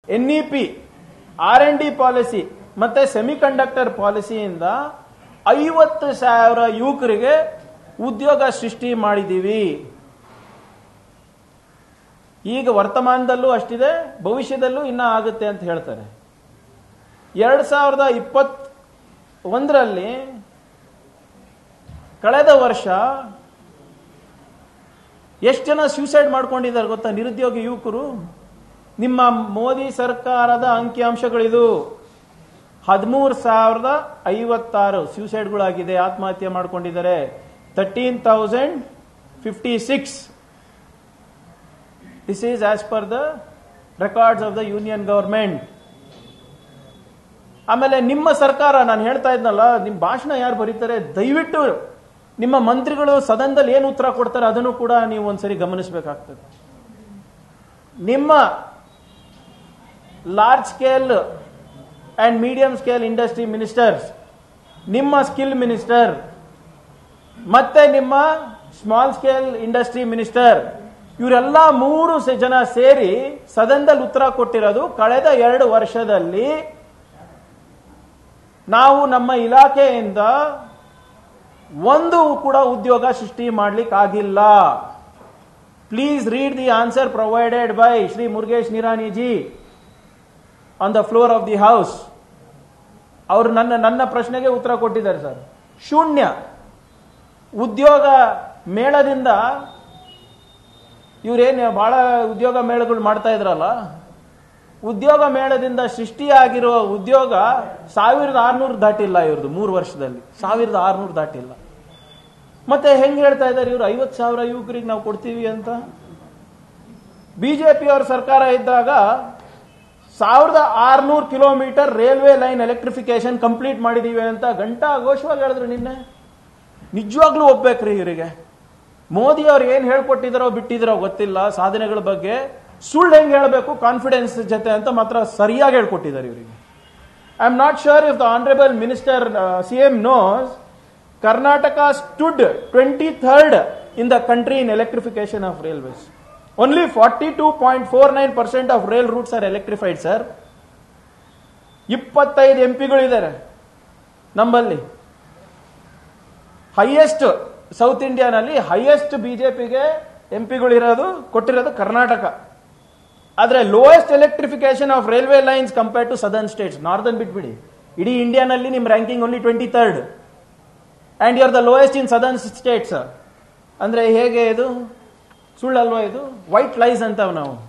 N E P R and D policy ಮತ್ತೆ semiconductor ಪಾಲಿಸಿಯಿಂದ ಐವತ್ತು ಸಾವಿರ ಯುವಕರಿಗೆ ಉದ್ಯೋಗ ಸೃಷ್ಟಿ ಮಾಡಿದ್ದೀವಿ ಈಗ ವರ್ತಮಾನದಲ್ಲೂ ಅಷ್ಟಿದೆ ಭವಿಷ್ಯದಲ್ಲೂ ಇನ್ನ ಆಗುತ್ತೆ ಅಂತ ಹೇಳ್ತಾರೆ ಎರಡ್ ಸಾವಿರದ ಇಪ್ಪತ್ ಒಂದರಲ್ಲಿ ಕಳೆದ ವರ್ಷ ಎಷ್ಟು ಜನ ಸ್ಯೂಸೈಡ್ ಮಾಡ್ಕೊಂಡಿದ್ದಾರೆ ಗೊತ್ತಾ ನಿರುದ್ಯೋಗಿ ಯುವಕರು ನಿಮ್ಮ ಮೋದಿ ಸರ್ಕಾರದ ಅಂಕಿಅಂಶಗಳಿದು ಹದಿಮೂರು ಸಾವಿರದ ಐವತ್ತಾರು ಸ್ಯೂಸೈಡ್ಗಳಾಗಿದೆ ಆತ್ಮಹತ್ಯೆ ಮಾಡ್ಕೊಂಡಿದ್ದಾರೆ thirteen thousand fifty six this is as per the records of the union government ಆಮೇಲೆ ನಿಮ್ಮ ಸರ್ಕಾರ ನಾನು ಹೇಳ್ತಾ ಇದ್ನಲ್ಲ ನಿಮ್ಮ ಭಾಷಣ ಯಾರು ಬರೀತಾರೆ ದಯವಿಟ್ಟು ನಿಮ್ಮ ಮಂತ್ರಿಗಳು ಸದನದಲ್ಲಿ ಏನು ಉತ್ತರ ಕೊಡ್ತಾರೆ ಅದನ್ನು ಕೂಡ ನೀವು ಒಂದ್ಸರಿ ಗಮನಿಸಬೇಕಾಗ್ತದೆ ನಿಮ್ಮ large scale and medium scale industry ministers ನಿಮ್ಮ ಸ್ಕಿಲ್ ಮಿನಿಸ್ಟರ್ ಮತ್ತೆ ನಿಮ್ಮ ಸ್ಮಾಲ್ ಸ್ಕೇಲ್ ಇಂಡಸ್ಟ್ರಿ ಮಿನಿಸ್ಟರ್ ಇವರೆಲ್ಲ ಮೂರು ಸ- ಜನ ಸೇರಿ ಸದನದಲ್ಲಿ ಉತ್ತರ ಕೊಟ್ಟಿರೋದು ಕಳೆದ ಎರಡು ವರ್ಷದಲ್ಲಿ ನಾವು ನಮ್ಮ ಇಲಾಖೆಯಿಂದ ಒಂದು ಕೂಡ ಉದ್ಯೋಗ ಸೃಷ್ಟಿ ಮಾಡ್ಲಿಕ್ಕೆ ಆಗಿಲ್ಲ please read the answer provided by Shri Murugesh Niraniji on the floor of the house ಅವರು ನನ್ನ ನನ್ನ ಪ್ರಶ್ನೆಗೆ ಉತ್ತರ ಕೊಟ್ಟಿದ್ದಾರೆ ಸರ್ ಶೂನ್ಯ ಉದ್ಯೋಗ ಮೇಳದಿಂದ ಇವರೇನು ಬಹಳ ಉದ್ಯೋಗ ಮೇಳಗಳು ಮಾಡ್ತಾ ಇದ್ರಲ್ಲ ಉದ್ಯೋಗ ಮೇಳದಿಂದ ಸೃಷ್ಟಿಯಾಗಿರುವ ಉದ್ಯೋಗ ಸಾವಿರದ ಆರ್ನೂರು ದಾಟಿಲ್ಲ ಇವ್ರದ್ದು ಮೂರು ವರ್ಷದಲ್ಲಿ ಸಾವಿರದ ಆರ್ನೂರು ದಾಟಿಲ್ಲ ಮತ್ತೆ ಹೆಂಗ್ ಹೇಳ್ತಾ ಇದ್ದಾರೆ ಇವರು ಐವತ್ತು ಸಾವಿರ ಯುವಕರಿಗೆ ನಾವು ಕೊಡ್ತೀವಿ ಅಂತ ಬಿಜೆಪಿ ಅವ್ರ ಸರ್ಕಾರ ಇದ್ದಾಗ ಸಾವಿರದ ಆರ್ನೂರು kilometre railway line electrification complete ಮಾಡಿದೀವಿ ಅಂತ ಗಂಟಾ ಘೋಷವಾಗಿ ಹೇಳಿದ್ರು ನಿನ್ನೆ ನಿಜವಾಗ್ಲೂ ಒಪ್ಬೇಕ್ರಿ ಇವರಿಗೆ ಮೋದಿ ಅವ್ರು ಏನ್ ಹೇಳ್ಕೊಟ್ಟಿದಾರೋ ಬಿಟ್ಟಿದಾರೋ ಗೊತ್ತಿಲ್ಲ ಸಾಧನೆಗಳ ಬಗ್ಗೆ ಸುಳ್ಳು ಹೆಂಗ್ ಹೇಳಬೇಕು ಕಾನ್ಫಿಡೆನ್ಸ್ ಜೊತೆ ಅಂತ ಮಾತ್ರ ಸರಿಯಾಗಿ ಹೇಳ್ಕೊಟ್ಟಿದ್ದಾರೆ ಇವರಿಗೆ I am not sure if the honourable minister C M knows Karnataka stood twenty third in the country in electrification of railways only forty two point four nine percent of rail routes are electrified sir ಇಪ್ಪತ್ತೈದು M ಪಿಗಳಿದ್ದಾರೆ ನಮ್ಮಲ್ಲಿ highest south ಇಂಡಿಯಾನಲ್ಲಿ highest ಬಿಜೆಪಿಗೆ M ಪಿಗಳಿರೋದು ಕೊಟ್ಟಿರೋದು ಕರ್ನಾಟಕ ಆದ್ರೆ lowest electrification of railway lines compare to southern states northern ಬಿಟ್ಬಿಡಿ ಇಡೀ ಇಂಡಿಯಾನಲ್ಲಿ ನಿಮ್ ranking only twenty third and you are the lowest in southern states ಅಂದ್ರೆ ಹೇಗೆ ಇದು ಸುಳ್ಳಲ್ವಾ ಇದು ವೈಟ್ ಲೈಸ್ ಅಂತಾವ್ ನಾವು